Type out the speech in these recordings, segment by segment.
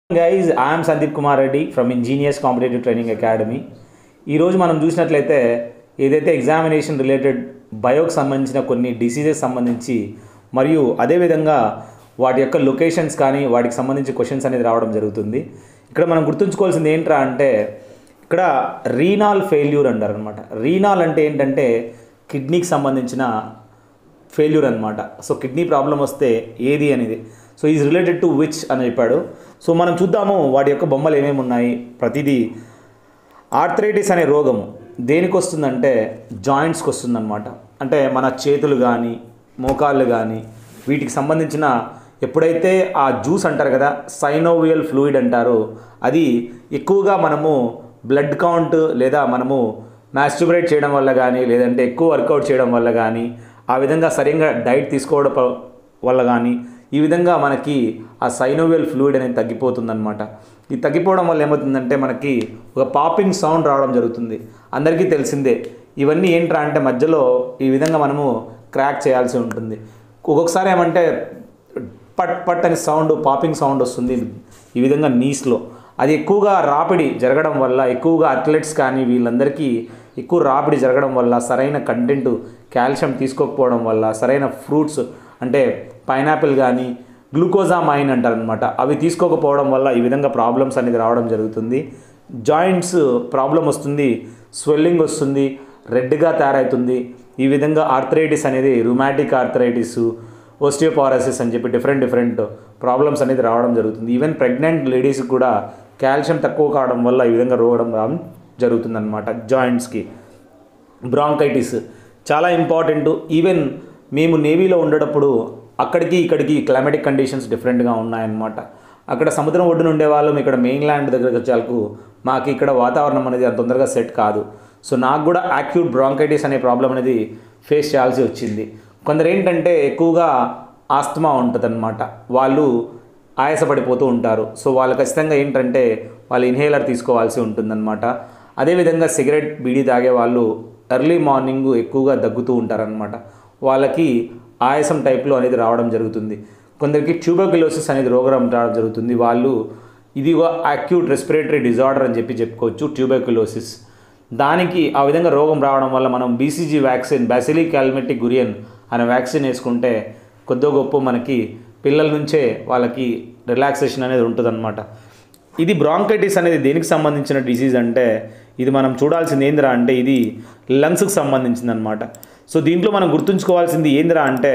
guys I'm Sandeep Kumar Reddy from engineers competitive training academy ఈరోజు మనం చూసినట్లయితే ఏదైతే ఎగ్జామినేషన్ రిలేటెడ్ బయోకి సంబంధించిన కొన్ని డిసీజెస్ సంబంధించి మరియు అదేవిధంగా వాటి యొక్క లొకేషన్స్ కానీ వాటికి సంబంధించి క్వశ్చన్స్ అనేది రావడం జరుగుతుంది ఇక్కడ మనం గుర్తుంచుకోవాల్సింది ఏంట్రా అంటే ఇక్కడ రీనాల్ ఫెయిల్యూర్ అంటారు అనమాట రీనాల్ అంటే ఏంటంటే కిడ్నీకి సంబంధించిన ఫెయిల్యూర్ అనమాట సో కిడ్నీ ప్రాబ్లం వస్తే ఏది అనేది so is related to which అని చెప్పాడు సో మనం చూద్దాము వాటి యొక్క బొమ్మలు ఏమేమి ఉన్నాయి ప్రతిదీ ఆర్థరైటిస్ అనే రోగము దేనికి వస్తుందంటే జాయింట్స్కి వస్తుందన్నమాట అంటే మన చేతులు కానీ మోకాళ్ళు కానీ వీటికి సంబంధించిన ఎప్పుడైతే ఆ జ్యూస్ అంటారు కదా సైనోవియల్ ఫ్లూయిడ్ అంటారో అది ఎక్కువగా మనము బ్లడ్ కౌంట్ లేదా మనము మ్యాస్టిబ్రేట్ చేయడం వల్ల కానీ లేదంటే ఎక్కువ వర్కౌట్ చేయడం వల్ల కానీ ఆ విధంగా సరిగ్గా డైట్ తీసుకోవడం ప- వల్ల కానీ ఈ విధంగా మనకి ఆ సైనోవియల్ ఫ్లూయిడ్ అనేది తగ్గిపోతుందన్నమాట ఇది తగ్గిపోవడం వల్ల ఏమవుతుందంటే మనకి ఒక పాపింగ్ సౌండ్ రావడం జరుగుతుంది అందరికీ తెలిసిందే ఇవన్నీ ఏంట్రా అంటే మధ్యలో ఈ విధంగా మనము క్రాక్ చేయాల్సి ఉంటుంది ఒక్కొక్కసారి ఏమంటే పట్ పట్ అనే సౌండ్ పాపింగ్ సౌండ్ వస్తుంది ఈ విధంగా నీస్లో అది ఎక్కువగా రాపిడి జరగడం వల్ల ఎక్కువగా అథ్లెట్స్ కానీ వీళ్ళందరికీ ఎక్కువ రాపిడి జరగడం వల్ల సరైన కంటెంట్ కాల్షియం తీసుకోకపోవడం వల్ల సరైన ఫ్రూట్స్ అంటే పైనాపిల్ కానీ గ్లూకోజామైన్ అంటారనమాట అవి తీసుకోకపోవడం వల్ల ఈ విధంగా ప్రాబ్లమ్స్ అనేది రావడం జరుగుతుంది జాయింట్స్ ప్రాబ్లం వస్తుంది స్వెల్లింగ్ వస్తుంది రెడ్గా తయారవుతుంది ఈ విధంగా ఆర్థరైటిస్ అనేది రుమాటిక్ ఆర్థరైటిస్ ఓస్టియోపారసిస్ అని చెప్పి డిఫరెంట్ డిఫరెంట్ ప్రాబ్లమ్స్ అనేది రావడం జరుగుతుంది ఈవెన్ ప్రెగ్నెంట్ లేడీస్కి కూడా కాల్షియం తక్కువ కావడం వల్ల ఈ విధంగా రోగడం రావడం జరుగుతుందన్నమాట జాయింట్స్కి బ్రాంకైటిస్ చాలా ఇంపార్టెంట్ ఈవెన్ మేము నేవీలో ఉండేటప్పుడు అక్కడికి ఇక్కడికి క్లైమాటిక్ కండిషన్స్ డిఫరెంట్గా ఉన్నాయన్నమాట అక్కడ సముద్రం ఒడ్డున ఉండే వాళ్ళం ఇక్కడ మెయిన్ ల్యాండ్ దగ్గరకు వచ్చేలకు మాకు ఇక్కడ వాతావరణం అనేది అంత తొందరగా సెట్ కాదు సో నాకు కూడా యాక్యూట్ బ్రాంకైటిస్ అనే ప్రాబ్లం అనేది ఫేస్ చేయాల్సి వచ్చింది కొందరు ఏంటంటే ఎక్కువగా ఆస్తమా ఉంటుందన్నమాట వాళ్ళు ఆయాసపడిపోతూ ఉంటారు సో వాళ్ళు ఖచ్చితంగా ఏంటంటే వాళ్ళు ఇన్హేలర్ తీసుకోవాల్సి ఉంటుందన్నమాట అదేవిధంగా సిగరెట్ బీడీ తాగే వాళ్ళు ఎర్లీ మార్నింగ్ ఎక్కువగా దగ్గుతూ ఉంటారనమాట వాళ్ళకి ఆయాసం టైప్లో అనేది రావడం జరుగుతుంది కొందరికి ట్యూబర్క్యులోసిస్ అనేది రోగం రావడం జరుగుతుంది వాళ్ళు ఇది అక్యూట్ రెస్పిరేటరీ డిజార్డర్ అని చెప్పి చెప్పుకోవచ్చు ట్యూబర్క్యులోసిస్ దానికి ఆ విధంగా రోగం రావడం వల్ల మనం BCG vaccine bacilli Calmette Guerin అనే వ్యాక్సిన్ వేసుకుంటే కొద్దో గొప్ప మనకి పిల్లల నుంచే వాళ్ళకి రిలాక్సేషన్ అనేది ఉంటుందన్నమాట ఇది బ్రాంకైటిస్ అనేది దేనికి సంబంధించిన డిసీజ్ అంటే ఇది మనం చూడాల్సింది ఏందిరా అంటే ఇది లంగ్స్కి సంబంధించింది అనమాట సో దీంట్లో మనం గుర్తుంచుకోవాల్సింది ఏందిరా అంటే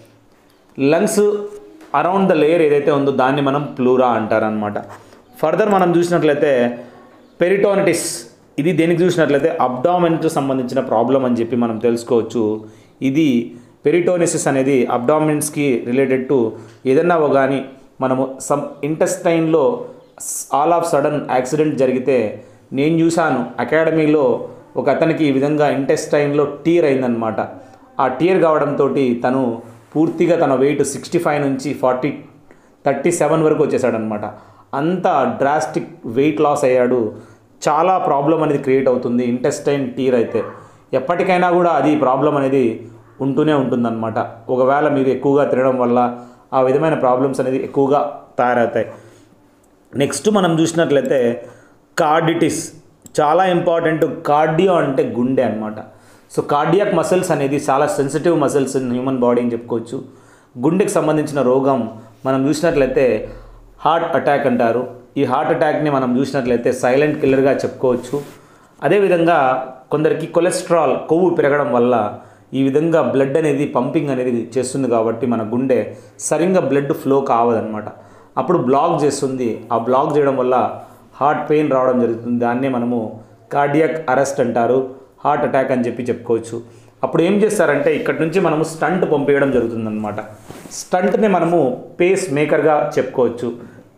లంగ్స్ అరౌండ్ ద లేయర్ ఏదైతే ఉందో దాన్ని మనం ప్లూరా అంటారనమాట ఫర్దర్ మనం చూసినట్లయితే పెరిటోనిటిస్ ఇది దేనికి చూసినట్లయితే అబ్డామిన్కి సంబంధించిన ప్రాబ్లం అని చెప్పి మనం తెలుసుకోవచ్చు ఇది పెరిటోనిసిస్ అనేది అబ్డామిన్స్కి రిలేటెడ్ టు ఏదన్నా కానీ మనము సమ్ ఇంటెస్టైన్లో ఆల్ ఆఫ్ సడన్ యాక్సిడెంట్ జరిగితే నేను చూశాను అకాడమీలో ఒక అతనికి ఈ విధంగా ఇంటెస్టైన్లో టీర్ అయిందనమాట ఆ టీర్ కావడంతో తను పూర్తిగా తన వెయిట్ సిక్స్టీ ఫైవ్ నుంచి ఫార్టీ థర్టీ సెవెన్ వరకు వచ్చేసాడనమాట అంత డ్రాస్టిక్ వెయిట్ లాస్ అయ్యాడు చాలా ప్రాబ్లం అనేది క్రియేట్ అవుతుంది ఇంటెస్టైన్ టీర్ అయితే ఎప్పటికైనా కూడా అది ప్రాబ్లం అనేది ఉంటూనే ఉంటుందన్నమాట ఒకవేళ మీరు ఎక్కువగా తినడం వల్ల ఆ విధమైన ప్రాబ్లమ్స్ అనేది ఎక్కువగా తయారవుతాయి నెక్స్ట్ మనం చూసినట్లయితే కార్డిటిస్ చాలా ఇంపార్టెంట్ కార్డియో అంటే గుండె అనమాట సో కార్డియాక్ మసిల్స్ అనేది చాలా sensitive muscles in human body అని చెప్పుకోవచ్చు గుండెకి సంబంధించిన రోగం మనం చూసినట్లయితే హార్ట్ అటాక్ అంటారు ఈ హార్ట్ అటాక్ని మనం చూసినట్లయితే సైలెంట్ కిల్లర్గా చెప్పుకోవచ్చు అదేవిధంగా కొందరికి కొలెస్ట్రాల్ కొవ్వు పెరగడం వల్ల ఈ విధంగా బ్లడ్ అనేది పంపింగ్ అనేది చేస్తుంది కాబట్టి మన గుండె సరిగ్గా బ్లడ్ ఫ్లో కావదనమాట అప్పుడు బ్లాక్ చేస్తుంది ఆ బ్లాక్ చేయడం వల్ల హార్ట్ పెయిన్ రావడం జరుగుతుంది దాన్నే మనము కార్డియాక్ అరెస్ట్ అంటారు హార్ట్ అటాక్ అని చెప్పి చెప్పుకోవచ్చు అప్పుడు ఏం చేస్తారంటే ఇక్కడ నుంచి మనము స్టంట్ పంపించడం జరుగుతుందన్నమాట స్టంట్ని మనము పేస్ మేకర్గా చెప్పుకోవచ్చు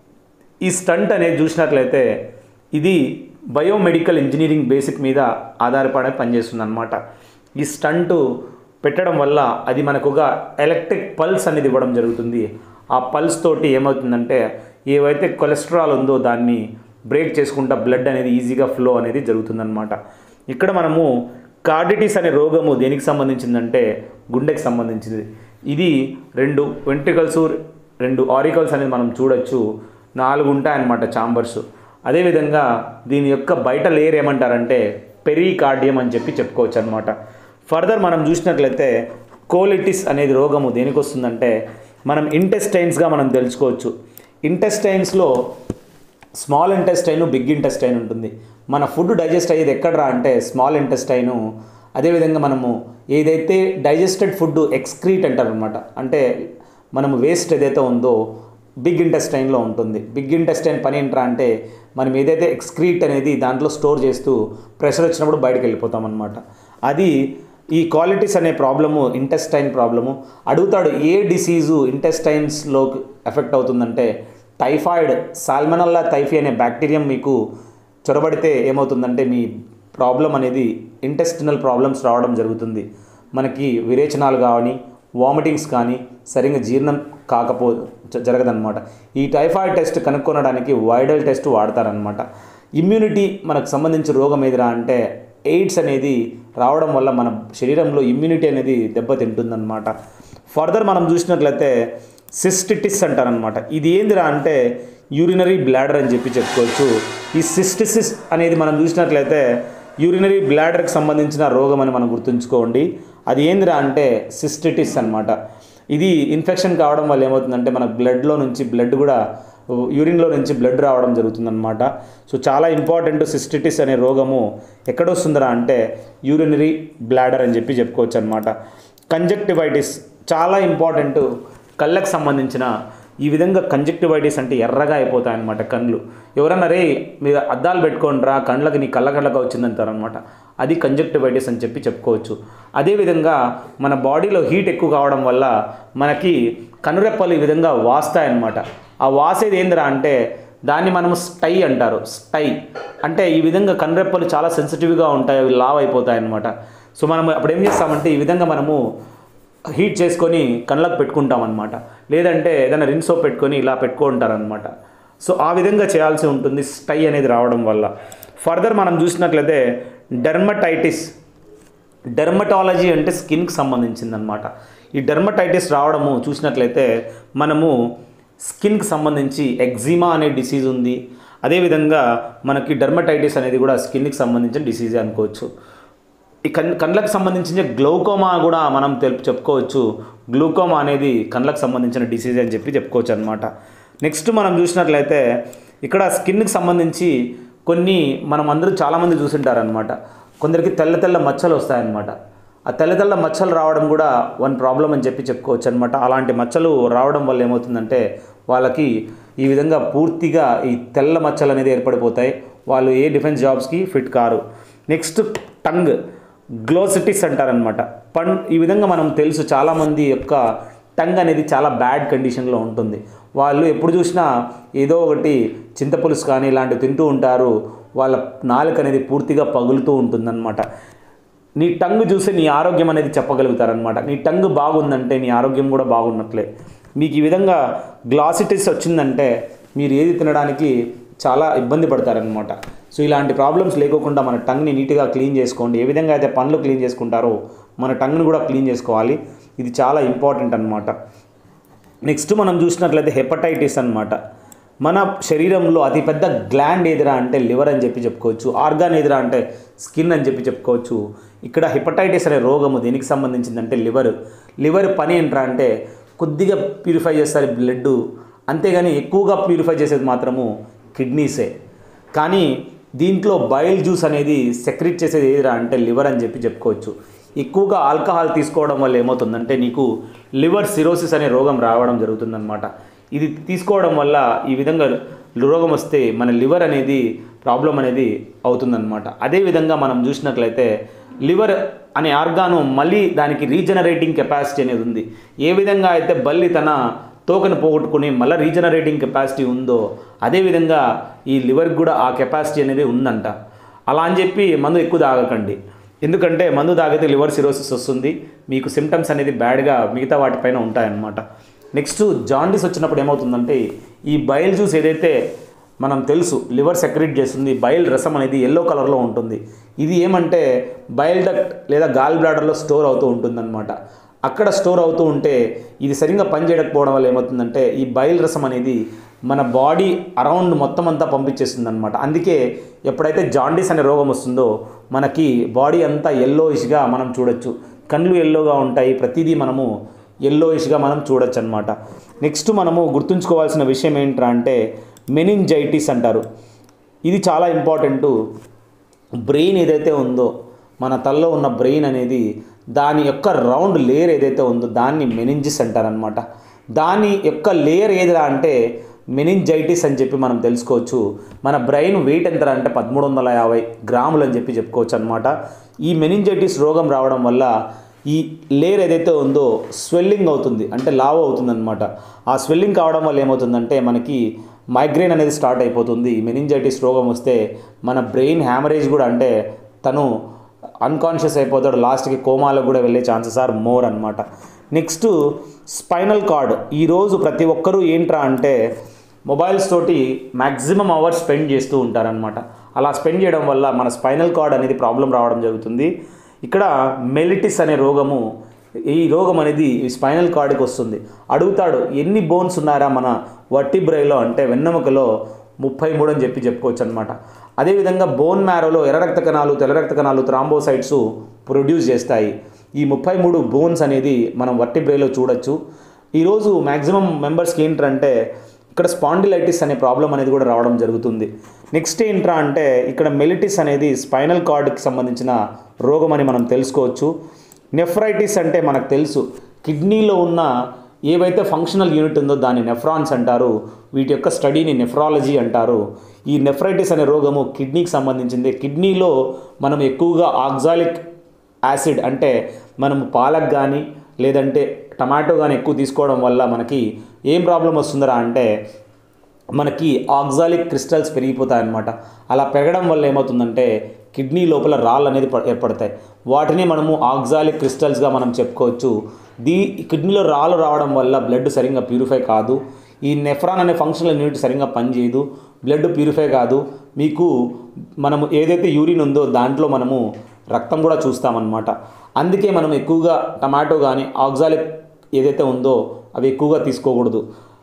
ఈ స్టంట్ అనేది చూసినట్లయితే ఇది బయోమెడికల్ ఇంజనీరింగ్ బేసిక్ మీద ఆధారపడి పనిచేస్తుంది అనమాట ఈ స్టంట్ పెట్టడం వల్ల అది మనకు ఒక ఎలక్ట్రిక్ పల్స్ అనేది ఇవ్వడం జరుగుతుంది ఆ పల్స్ తోటి ఏమవుతుందంటే ఏవైతే కొలెస్ట్రాల్ ఉందో దాన్ని బ్రేక్ చేసుకుంటా బ్లడ్ అనేది ఈజీగా ఫ్లో అనేది జరుగుతుందన్నమాట ఇక్కడ మనము కార్డిటిస్ అనే రోగము దేనికి సంబంధించిందంటే గుండెకి సంబంధించింది ఇది రెండు వెంట్రికల్స్ రెండు ఆరికల్స్ అనేది మనం చూడొచ్చు నాలుగు ఉంటాయన్నమాట చాంబర్స్ అదేవిధంగా దీని యొక్క బయట లేయర్ ఏమంటారంటే పెరికార్డియం అని చెప్పి చెప్పుకోవచ్చు అనమాట ఫర్దర్ మనం చూసినట్లయితే కోలిటిస్ అనేది రోగము దేనికి వస్తుందంటే మనం ఇంటెస్టైన్స్గా మనం తెలుసుకోవచ్చు ఇంటెస్టైన్స్లో స్మాల్ ఇంటెస్టైన్ బిగ్ ఇంటెస్టైన్ ఉంటుంది మన ఫుడ్ డైజెస్ట్ అయ్యేది ఎక్కడరా అంటే స్మాల్ ఇంటెస్టైను అదేవిధంగా మనము ఏదైతే డైజెస్టెడ్ ఫుడ్ ఎక్స్క్రీట్ అంటారు అనమాట అంటే మనము వేస్ట్ ఏదైతే ఉందో బిగ్ ఇంటెస్టైన్లో ఉంటుంది బిగ్ ఇంటెస్టైన్ పని ఏంట్రా అంటే మనం ఏదైతే ఎక్స్క్రీట్ అనేది దాంట్లో స్టోర్ చేస్తూ ప్రెషర్ వచ్చినప్పుడు బయటకు వెళ్ళిపోతాం అనమాట అది ఈ క్వాలిటీస్ అనే ప్రాబ్లము ఇంటెస్టైన్ ప్రాబ్లము అడుగుతాడు ఏ డిసీజు ఇంటెస్టైన్స్లోకి ఎఫెక్ట్ అవుతుందంటే టైఫాయిడ్ సాల్మనల్లా టైఫీ అనే బ్యాక్టీరియం మీకు చొరబడితే ఏమవుతుందంటే మీ ప్రాబ్లం అనేది ఇంటెస్టినల్ ప్రాబ్లమ్స్ రావడం జరుగుతుంది మనకి విరేచనాలు కానీ వామిటింగ్స్ కానీ సరిగ్గా జీర్ణం కాకపో జ- జరగదన్నమాట ఈ టైఫాయిడ్ టెస్ట్ కనుక్కొనడానికి వైడల్ టెస్ట్ వాడతారనమాట ఇమ్యూనిటీ మనకు సంబంధించిన రోగం ఏదిరా అంటే ఎయిడ్స్ అనేది రావడం వల్ల మన శరీరంలో ఇమ్యూనిటీ అనేది దెబ్బతింటుందన్నమాట ఫర్దర్ మనం చూసినట్లయితే సిస్టిటిస్ అంటారనమాట ఇది ఏందిరా అంటే యూరినరీ బ్లాడర్ అని చెప్పి చెప్పుకోవచ్చు ఈ సిస్టిసిస్ అనేది మనం చూసినట్లయితే యూరినరీ బ్లాడర్కి సంబంధించిన రోగం అని మనం గుర్తుంచుకోండి అది ఏందిరా అంటే సిస్టిటిస్ అన్నమాట ఇది ఇన్ఫెక్షన్ కావడం వల్ల ఏమవుతుందంటే మన బ్లడ్లో నుంచి బ్లడ్ కూడా యూరిన్లో నుంచి బ్లడ్ రావడం జరుగుతుందన్నమాట సో చాలా ఇంపార్టెంట్ సిస్టిటిస్ అనే రోగము ఎక్కడ వస్తుందిరా అంటే యూరినరీ బ్లాడర్ అని చెప్పి చెప్పుకోవచ్చు అనమాట కంజక్టివైటిస్ చాలా ఇంపార్టెంట్ కళ్ళకు సంబంధించిన ఈ విధంగా కంజక్టివైటిస్ అంటే ఎర్రగా అయిపోతాయి అనమాట కళ్ళు ఎవరన్నా రే మీరు అద్దాలు పెట్టుకోండిరా కళ్ళకి నీ కళ్ళ కళ్ళగా వచ్చిందంటారనమాట అది కంజక్టివైటిస్ అని చెప్పి చెప్పుకోవచ్చు అదేవిధంగా మన బాడీలో హీట్ ఎక్కువ కావడం వల్ల మనకి కనురెప్పలు ఈ విధంగా వాస్తాయన్నమాట ఆ వాసేది ఏందిరా అంటే దాన్ని మనం స్టై అంటారు స్టై అంటే ఈ విధంగా కనురెప్పలు చాలా సెన్సిటివ్గా ఉంటాయి అవి లావ్ అయిపోతాయి అన్నమాట సో మనం అప్పుడు ఏం చేస్తామంటే ఈ విధంగా మనము హీట్ చేసుకొని కళ్ళకు పెట్టుకుంటాం అనమాట లేదంటే ఏదైనా రిన్ సోప్ పెట్టుకొని ఇలా పెట్టుకుంటారనమాట సో ఆ విధంగా చేయాల్సి ఉంటుంది స్టై అనేది రావడం వల్ల ఫర్దర్ మనం చూసినట్లయితే డెర్మటైటిస్ డెర్మటాలజీ అంటే స్కిన్కి సంబంధించిందనమాట ఈ డెర్మటైటిస్ రావడము చూసినట్లయితే మనము స్కిన్కి సంబంధించి ఎగ్జిమా అనే డిసీజ్ ఉంది అదేవిధంగా మనకి డెర్మటైటిస్ అనేది కూడా స్కిన్కి సంబంధించిన డిసీజే అనుకోవచ్చు ఈ కన్ కళ్ళకు సంబంధించిన గ్లౌకోమా కూడా మనం తెలుపు చెప్పుకోవచ్చు గ్లూకోమా అనేది కళ్ళకు సంబంధించిన డిసీజ్ అని చెప్పి చెప్పుకోవచ్చు అనమాట నెక్స్ట్ మనం చూసినట్లయితే ఇక్కడ స్కిన్కి సంబంధించి కొన్ని మనం అందరూ చాలామంది చూసింటారనమాట కొందరికి తెల్ల తెల్ల మచ్చలు వస్తాయన్నమాట ఆ తెల్ల తెల్ల మచ్చలు రావడం కూడా వన్ ప్రాబ్లం అని చెప్పి చెప్పుకోవచ్చు అనమాట అలాంటి మచ్చలు రావడం వల్ల ఏమవుతుందంటే వాళ్ళకి ఈ విధంగా పూర్తిగా ఈ తెల్ల మచ్చలు అనేది ఏర్పడిపోతాయి వాళ్ళు ఏ డిఫెన్స్ జాబ్స్కి ఫిట్ కారు నెక్స్ట్ టంగ్ గ్లోసిటిస్ అంటారనమాట పం ఈ విధంగా మనం తెలుసు చాలామంది యొక్క టంగ్ అనేది చాలా బ్యాడ్ కండిషన్లో ఉంటుంది వాళ్ళు ఎప్పుడు చూసినా ఏదో ఒకటి చింతపులుసు కానీ ఇలాంటివి తింటూ ఉంటారు వాళ్ళ నాలుక అనేది పూర్తిగా పగులుతూ ఉంటుందన్నమాట నీ టంగ్ చూసి నీ ఆరోగ్యం అనేది చెప్పగలుగుతారనమాట నీ టంగ్ బాగుందంటే నీ ఆరోగ్యం కూడా బాగున్నట్లే మీకు ఈ విధంగా గ్లాసిటిస్ వచ్చిందంటే మీరు ఏది తినడానికి చాలా ఇబ్బంది పడతారనమాట సో ఇలాంటి ప్రాబ్లమ్స్ లేకోకుండా మన టంగ్ని నీట్గా క్లీన్ చేసుకోండి ఏ విధంగా అయితే పనులు క్లీన్ చేసుకుంటారో మన టంగ్ని కూడా క్లీన్ చేసుకోవాలి ఇది చాలా ఇంపార్టెంట్ అనమాట నెక్స్ట్ మనం చూసినట్లయితే హెపటైటిస్ అన్నమాట మన శరీరంలో అతిపెద్ద గ్లాండ్ ఎదురా అంటే లివర్ అని చెప్పి చెప్పుకోవచ్చు ఆర్గాన్ ఎదురా అంటే స్కిన్ అని చెప్పి చెప్పుకోవచ్చు ఇక్కడ హెపటైటిస్ అనే రోగము దేనికి సంబంధించిందంటే లివర్ లివర్ పని ఏంట్రా అంటే కొద్దిగా ప్యూరిఫై చేస్తారు బ్లడ్ అంతేగాని ఎక్కువగా ప్యూరిఫై చేసేది మాత్రము కిడ్నీసే కానీ దీంట్లో బయల్ జ్యూస్ అనేది సెక్రెట్ చేసేది ఏదిరా అంటే లివర్ అని చెప్పి చెప్పుకోవచ్చు ఎక్కువగా ఆల్కహాల్ తీసుకోవడం వల్ల ఏమవుతుందంటే నీకు లివర్ సిరోసిస్ అనే రోగం రావడం జరుగుతుందన్నమాట ఇది తీసుకోవడం వల్ల ఈ విధంగా రోగం వస్తే మన లివర్ అనేది ప్రాబ్లం అనేది అవుతుందన్నమాట అదేవిధంగా మనం చూసినట్లయితే లివర్ అనే ఆర్గాను మళ్ళీ దానికి రీజనరేటింగ్ కెపాసిటీ అనేది ఉంది ఏ విధంగా అయితే బల్లి తన తోకను పోగొట్టుకుని మళ్ళీ రీజనరేటింగ్ కెపాసిటీ ఉందో అదేవిధంగా ఈ లివర్కి కూడా ఆ కెపాసిటీ అనేది ఉందంట అలా అని చెప్పి మందు ఎక్కువ తాగకండి ఎందుకంటే మందు తాగితే లివర్ సిరోసిస్ వస్తుంది మీకు సిమ్టమ్స్ అనేది బ్యాడ్గా మిగతా వాటిపైన ఉంటాయన్నమాట నెక్స్ట్ జాండీస్ వచ్చినప్పుడు ఏమవుతుందంటే ఈ బయల్ జ్యూస్ ఏదైతే మనం తెలుసు లివర్ సెక్రెట్ చేస్తుంది బయల్ రసం అనేది ఎల్లో కలర్లో ఉంటుంది ఇది ఏమంటే బయల్ డక్ట్ లేదా గాల్ బ్లాడర్లో స్టోర్ అవుతూ ఉంటుందన్నమాట అక్కడ స్టోర్ అవుతూ ఉంటే ఇది సరిగ్గా పనిచేయకపోవడం వల్ల ఏమవుతుందంటే ఈ బయల్ రసం అనేది మన బాడీ అరౌండ్ మొత్తం అంతా పంపించేస్తుంది అనమాట అందుకే ఎప్పుడైతే జాండీస్ అనే రోగం వస్తుందో మనకి బాడీ అంతా ఎల్లోయిష్గా మనం చూడొచ్చు కళ్ళు ఎల్లోగా ఉంటాయి ప్రతిదీ మనము ఎల్లోయిష్గా మనం చూడొచ్చు అనమాట నెక్స్ట్ మనము గుర్తుంచుకోవాల్సిన విషయం ఏంట్రా అంటే మెనింజైటిస్ అంటారు ఇది చాలా ఇంపార్టెంటు బ్రెయిన్ ఏదైతే ఉందో మన తలలో ఉన్న బ్రెయిన్ అనేది దాని యొక్క రౌండ్ లేయర్ ఏదైతే ఉందో దాన్ని మెనింజిస్ అంటారనమాట దాని యొక్క లేయర్ ఏదిరా అంటే మెనింజైటిస్ అని చెప్పి మనం తెలుసుకోవచ్చు మన బ్రెయిన్ వెయిట్ ఎంత అంటే పదమూడు వందల యాభై గ్రాములు అని చెప్పి చెప్పుకోవచ్చు అనమాట ఈ మెనింజైటిస్ రోగం రావడం వల్ల ఈ లేయర్ ఏదైతే ఉందో స్వెల్లింగ్ అవుతుంది అంటే లావ్ అవుతుంది అనమాట ఆ స్వెల్లింగ్ కావడం వల్ల ఏమవుతుందంటే మనకి మైగ్రేన్ అనేది స్టార్ట్ అయిపోతుంది మెనింజైటిస్ రోగం వస్తే మన బ్రెయిన్ హ్యామరేజ్ కూడా అంటే తను అన్కాన్షియస్ అయిపోతాడు లాస్ట్కి కోమాలకు కూడా వెళ్ళే ఛాన్సెస్ ఆర్ మోర్ అనమాట నెక్స్ట్ స్పైనల్ కార్డ్ ఈరోజు ప్రతి ఒక్కరూ ఏంట్రా అంటే మొబైల్స్ తోటి మ్యాక్సిమం అవర్స్ స్పెండ్ చేస్తూ ఉంటారనమాట అలా స్పెండ్ చేయడం వల్ల మన స్పైనల్ కార్డ్ అనేది ప్రాబ్లం రావడం జరుగుతుంది ఇక్కడ మెలిటిస్ అనే రోగము ఈ రోగం అనేది ఈ స్పైనల్ కార్డ్కి వస్తుంది అడుగుతాడు ఎన్ని బోన్స్ ఉన్నారా మన వట్టిబ్రైలో అంటే వెన్నెముకలో ముప్పై మూడు అని చెప్పి చెప్పుకోవచ్చు అనమాట అదేవిధంగా బోన్ మ్యారోలో ఎర్ర రక్త కణాలు తెల్ల రక్త కణాలు థ్రాంబోసైట్స్ ప్రొడ్యూస్ చేస్తాయి ఈ ముప్పై మూడు బోన్స్ అనేది మనం వర్టిబ్రేలో చూడొచ్చు ఈరోజు మ్యాక్సిమం మెంబర్స్కి ఏంటంటే ఇక్కడ స్పాండిలైటిస్ అనే ప్రాబ్లం అనేది కూడా రావడం జరుగుతుంది నెక్స్ట్ ఏంట్రా అంటే ఇక్కడ మెలిటిస్ అనేది స్పైనల్ కార్డ్కి సంబంధించిన రోగం అని మనం తెలుసుకోవచ్చు నెఫ్రైటిస్ అంటే మనకు తెలుసు కిడ్నీలో ఉన్న ఏవైతే ఫంక్షనల్ యూనిట్ ఉందో దాన్ని నెఫ్రాన్స్ అంటారు వీటి యొక్క స్టడీని నెఫ్రాలజీ అంటారు ఈ నెఫ్రైటిస్ అనే రోగము కిడ్నీకి సంబంధించింది కిడ్నీలో మనం ఎక్కువగా ఆక్సాలిక్ యాసిడ్ అంటే మనం పాలకు కానీ లేదంటే టమాటో కానీ ఎక్కువ తీసుకోవడం వల్ల మనకి ఏం ప్రాబ్లం వస్తుందరా అంటే మనకి ఆక్సాలిక్ క్రిస్టల్స్ పెరిగిపోతాయన్నమాట అలా పెరగడం వల్ల ఏమవుతుందంటే కిడ్నీ లోపల రాళ్ళు అనేది ప- ఏర్పడతాయి వాటిని మనము ఆక్సాలిక్ క్రిస్టల్స్గా మనం చెప్పుకోవచ్చు దీ కిడ్నీలో రాళ్ళు రావడం వల్ల బ్లడ్ సరిగ్గా ప్యూరిఫై కాదు ఈ నెఫ్రాన్ అనే ఫంక్షనల్ యూనిట్ సరిగ్గా పనిచేయదు బ్లడ్ ప్యూరిఫై కాదు మీకు మనము ఏదైతే యూరిన్ ఉందో దాంట్లో మనము రక్తం కూడా చూస్తామన్నమాట అందుకే మనం ఎక్కువగా టమాటో కానీ ఆక్సాలిక్ ఏదైతే ఉందో అవి ఎక్కువగా తీసుకోకూడదు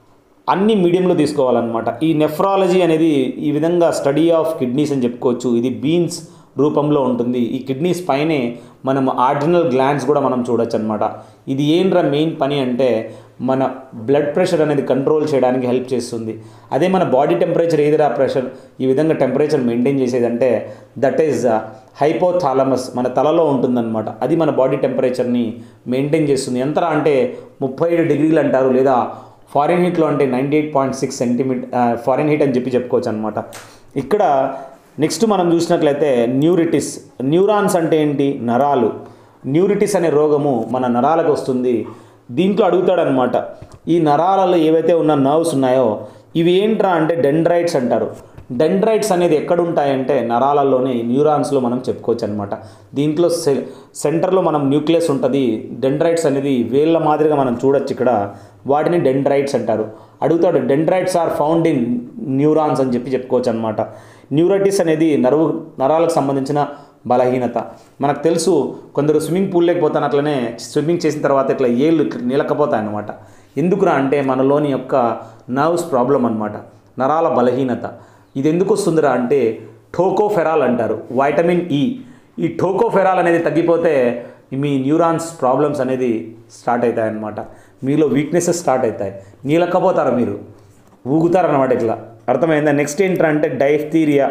అన్ని మీడియంలో తీసుకోవాలన్నమాట ఈ నెఫ్రాలజీ అనేది ఈ విధంగా స్టడీ ఆఫ్ కిడ్నీస్ అని చెప్పుకోవచ్చు ఇది బీన్స్ రూపంలో ఉంటుంది ఈ కిడ్నీస్ పైనే మనం ఆర్డినల్ గ్లాండ్స్ కూడా మనం చూడొచ్చు అనమాట ఇది ఏంట్రా మెయిన్ పని అంటే మన బ్లడ్ ప్రెషర్ అనేది కంట్రోల్ చేయడానికి హెల్ప్ చేస్తుంది అదే మన బాడీ టెంపరేచర్ ఏదిరా ప్రెషర్ ఈ విధంగా టెంపరేచర్ మెయింటైన్ చేసేదంటే దట్ ఈజ్ హైపోథాలమస్ మన తలలో ఉంటుందన్నమాట అది మన బాడీ టెంపరేచర్ని మెయింటైన్ చేస్తుంది ఎంతరా అంటే ముప్పై ఏడు డిగ్రీలు అంటారు లేదా ఫారిన్ హీట్లో అంటే ninety eight point six centimetre Fahrenheit అని చెప్పి చెప్పుకోవచ్చు అనమాట ఇక్కడ నెక్స్ట్ మనం చూసినట్లయితే న్యూరిటిస్ న్యూరాన్స్ అంటే ఏంటి నరాలు న్యూరిటిస్ అనే రోగము మన నరాలకు వస్తుంది దీంట్లో అడుగుతాడనమాట ఈ నరాలలో ఏవైతే ఉన్న నర్వ్స్ ఉన్నాయో ఇవి ఏంట్రా అంటే డెండ్రైట్స్ అంటారు డెండ్రైట్స్ అనేది ఎక్కడ ఉంటాయంటే నరాలలోనే న్యూరాన్స్లో మనం చెప్పుకోవచ్చు అనమాట దీంట్లో సె సెంటర్లో మనం న్యూక్లియస్ ఉంటుంది డెండ్రైట్స్ అనేది వేళ్ళ మాదిరిగా మనం చూడొచ్చు ఇక్కడ వాటిని డెండ్రైట్స్ అంటారు అడుగుతాడు dendrites are found in neurons అని చెప్పి చెప్పుకోవచ్చు అనమాట న్యూరైటిస్ అనేది నరువు నరాలకు సంబంధించిన బలహీనత మనకు తెలుసు కొందరు స్విమ్మింగ్ పూల్ లేకపోతాను అట్లనే స్విమ్మింగ్ చేసిన తర్వాత ఇట్లా ఏళ్ళు ఇట్లా నిలకపోతాయి అన్నమాట ఎందుకురా అంటే మనలోని యొక్క నర్వ్స్ ప్రాబ్లం అన్నమాట నరాల బలహీనత ఇది ఎందుకు వస్తుందిరా అంటే టోకోఫెరాల్ అంటారు వైటమిన్ ఈ ఈ టోకోఫెరాల్ అనేది తగ్గిపోతే మీ న్యూరాన్స్ ప్రాబ్లమ్స్ అనేది స్టార్ట్ అవుతాయి అన్నమాట మీలో వీక్నెసెస్ స్టార్ట్ అవుతాయి నీలకపోతారు మీరు ఊగుతారన్నమాట ఇట్లా అర్థమైందా నెక్స్ట్ ఏంటంటే డైఫ్తీరియా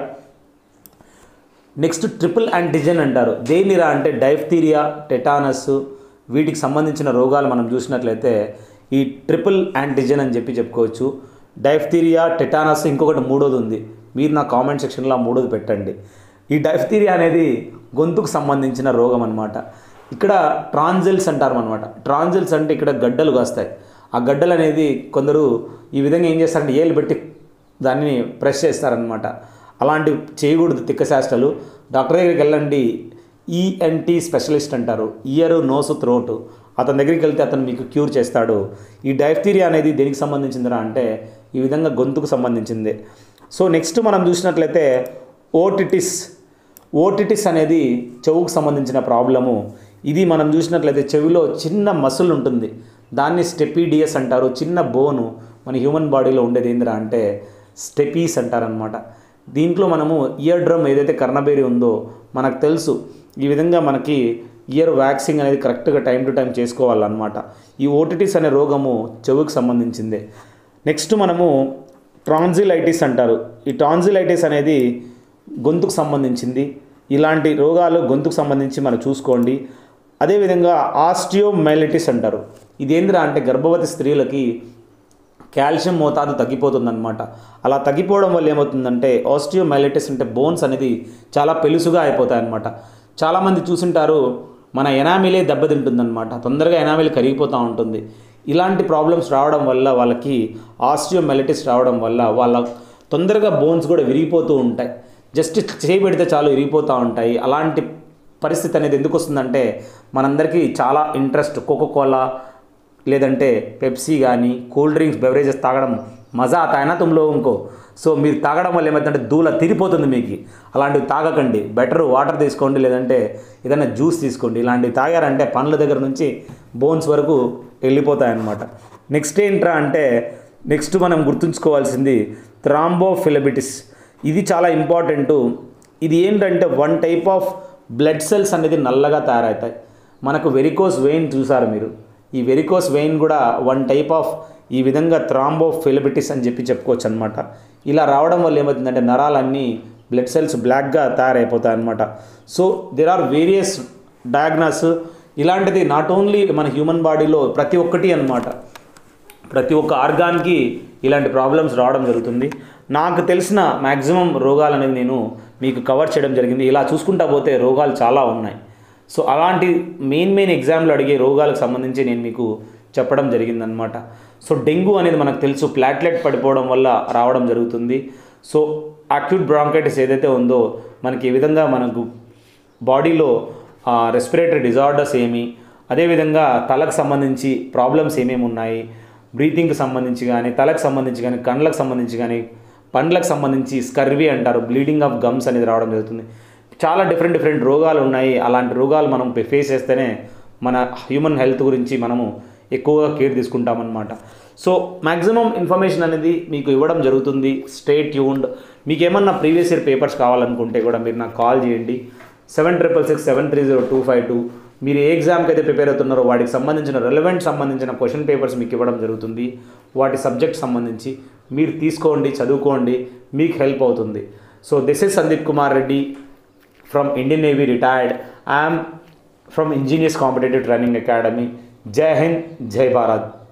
నెక్స్ట్ ట్రిపుల్ యాంటిజెన్ అంటారు దేనిరా అంటే డైఫ్తీరియా టెటానస్ వీటికి సంబంధించిన రోగాలు మనం చూసినట్లయితే ఈ ట్రిపుల్ యాంటిజెన్ అని చెప్పి చెప్పుకోవచ్చు డైఫ్తీరియా టెటానస్ ఇంకొకటి మూడోది ఉంది మీరు నా కామెంట్ సెక్షన్లో ఆ మూడోది పెట్టండి ఈ డైఫ్తీరియా అనేది గొంతుకు సంబంధించిన రోగం అనమాట ఇక్కడ ట్రాన్జిల్స్ అంటారు అనమాట ట్రాన్జిల్స్ అంటే ఇక్కడ గడ్డలు కాస్తాయి ఆ గడ్డలు అనేది కొందరు ఈ విధంగా ఏం చేస్తారంటే ఏలు పెట్టి దాన్ని ప్రెస్ చేస్తారనమాట అలాంటివి చేయకూడదు తిక్కశాస్త్రాలు డాక్టర్ దగ్గరికి వెళ్ళండి ఈఎన్టీ స్పెషలిస్ట్ అంటారు ఇయర్ నోసు త్రోట్ అతని దగ్గరికి వెళ్తే అతను మీకు క్యూర్ చేస్తాడు ఈ డైఫ్తీరియా అనేది దేనికి సంబంధించిందిరా అంటే ఈ విధంగా గొంతుకు సంబంధించింది సో నెక్స్ట్ మనం చూసినట్లయితే ఓటిటిస్ ఓటిటిస్ అనేది చెవుకు సంబంధించిన ప్రాబ్లము ఇది మనం చూసినట్లయితే చెవిలో చిన్న మసుల్ ఉంటుంది దాన్ని స్టెపీడియస్ అంటారు చిన్న బోను మన హ్యూమన్ బాడీలో ఉండేది ఏందిరా అంటే స్టెపీస్ అంటారనమాట దీంట్లో మనము ఇయర్ డ్రమ్ ఏదైతే కర్ణబేరి ఉందో మనకు తెలుసు ఈ విధంగా మనకి ఇయర్ వ్యాక్సింగ్ అనేది కరెక్ట్గా టైం టు టైం చేసుకోవాలన్నమాట ఈ ఓటిటిస్ అనే రోగము చెవుకు సంబంధించిందే నెక్స్ట్ మనము ట్రాన్జిలైటిస్ అంటారు ఈ ట్రాన్జిలైటిస్ అనేది గొంతుకు సంబంధించింది ఇలాంటి రోగాలు గొంతుకు సంబంధించి మనం చూసుకోండి అదేవిధంగా ఆస్టియోమైలిటిస్ అంటారు ఇదేందిరా అంటే గర్భవతి స్త్రీలకి కాల్షియం మోతాదు తగ్గిపోతుందన్నమాట అలా తగ్గిపోవడం వల్ల ఏమవుతుందంటే ఆస్టియోమైలిటిస్ అంటే బోన్స్ అనేది చాలా పెలుసుగా అయిపోతాయి అన్నమాట చాలామంది చూసింటారు మన ఎనామిలే దెబ్బతింటుందన్నమాట తొందరగా ఎనామిల్ కరిగిపోతూ ఉంటుంది ఇలాంటి ప్రాబ్లమ్స్ రావడం వల్ల వాళ్ళకి ఆస్టియోమైలిటిస్ రావడం వల్ల వాళ్ళ తొందరగా బోన్స్ కూడా విరిగిపోతూ ఉంటాయి జస్ట్ చేయి పెడితే చాలు విరిగిపోతూ ఉంటాయి అలాంటి పరిస్థితి అనేది ఎందుకు వస్తుందంటే మనందరికీ చాలా ఇంట్రెస్ట్ కోకోకోలా లేదంటే పెప్సీ కానీ కూల్ డ్రింక్స్ బెవరేజెస్ తాగడం మజా తాయినా తుమ్లో ఇంకో సో మీరు తాగడం వల్ల ఏమవుతుందంటే దూల తిరిగిపోతుంది మీకు అలాంటివి తాగకండి బెటర్ వాటర్ తీసుకోండి లేదంటే ఏదైనా జ్యూస్ తీసుకోండి ఇలాంటివి తాగారంటే పండ్ల దగ్గర నుంచి బోన్స్ వరకు వెళ్ళిపోతాయన్నమాట నెక్స్ట్ ఏంట్రా అంటే నెక్స్ట్ మనం గుర్తుంచుకోవాల్సింది థ్రాంబోఫిలబిటిస్ ఇది చాలా ఇంపార్టెంట్ ఇది ఏంటంటే one type of blood cells అనేది నల్లగా తయారవుతాయి మనకు వెరికోస్ వెయిన్ చూసారు మీరు ఈ వెరికోస్ వెయిన్ కూడా వన్ టైప్ ఆఫ్ ఈ విధంగా థ్రాంబోఫిలబిటిస్ అని చెప్పి చెప్పుకోవచ్చు అనమాట ఇలా రావడం వల్ల ఏమవుతుందంటే నరాలన్నీ బ్లడ్ సెల్స్ బ్లాక్గా తయారైపోతాయి అనమాట so there are various diagnosis ఇలాంటిది నాట్ ఓన్లీ మన హ్యూమన్ బాడీలో ప్రతి ఒక్కటి అనమాట ప్రతి ఒక్క ఆర్గాన్కి ఇలాంటి ప్రాబ్లమ్స్ రావడం జరుగుతుంది నాకు తెలిసిన మ్యాక్సిమం రోగాలు అనేది నేను మీకు కవర్ చేయడం జరిగింది ఇలా చూసుకుంటా పోతే రోగాలు చాలా ఉన్నాయి సో అలాంటి మెయిన్ మెయిన్ ఎగ్జామ్లు అడిగే రోగాలకు సంబంధించి నేను మీకు చెప్పడం జరిగిందనమాట సో డెంగ్యూ అనేది మనకు తెలుసు ప్లాట్లెట్ పడిపోవడం వల్ల రావడం జరుగుతుంది సో అక్యూట్ బ్రాంకైటిస్ ఏదైతే ఉందో మనకి ఈ విధంగా మనకు బాడీలో రెస్పిరేటరీ డిజార్డర్స్ ఏమి అదేవిధంగా తలకు సంబంధించి ప్రాబ్లమ్స్ ఏమేమి ఉన్నాయి బ్రీతింగ్కి సంబంధించి కానీ తలకు సంబంధించి కానీ కండ్లకు సంబంధించి కానీ పండ్లకు సంబంధించి స్కర్వీ అంటారు బ్లీడింగ్ ఆఫ్ గమ్స్ అనేది రావడం జరుగుతుంది చాలా డిఫరెంట్ డిఫరెంట్ రోగాలు ఉన్నాయి అలాంటి రోగాలు మనం ఫేస్ చేస్తేనే మన హ్యూమన్ హెల్త్ గురించి మనము ఎక్కువగా కేర్ తీసుకుంటామన్నమాట సో మ్యాక్సిమం ఇన్ఫర్మేషన్ అనేది మీకు ఇవ్వడం జరుగుతుంది స్టే ట్యూన్డ్ మీకు ఏమన్నా ప్రీవియస్ ఇయర్ పేపర్స్ కావాలనుకుంటే కూడా మీరు నాకు కాల్ చేయండి seven triple six seven three zero two five two మీరు ఏ ఎగ్జామ్కి అయితే ప్రిపేర్ అవుతున్నారో వాటికి సంబంధించిన రెలవెంట్ సంబంధించిన క్వశ్చన్ పేపర్స్ మీకు ఇవ్వడం జరుగుతుంది వాటి సబ్జెక్ట్ సంబంధించి మీరు తీసుకోండి చదువుకోండి మీకు హెల్ప్ అవుతుంది so this is Sandeep Kumar Reddy from Indian navy retired I'm from engineers competitive training academy Jai Hind జై భారత్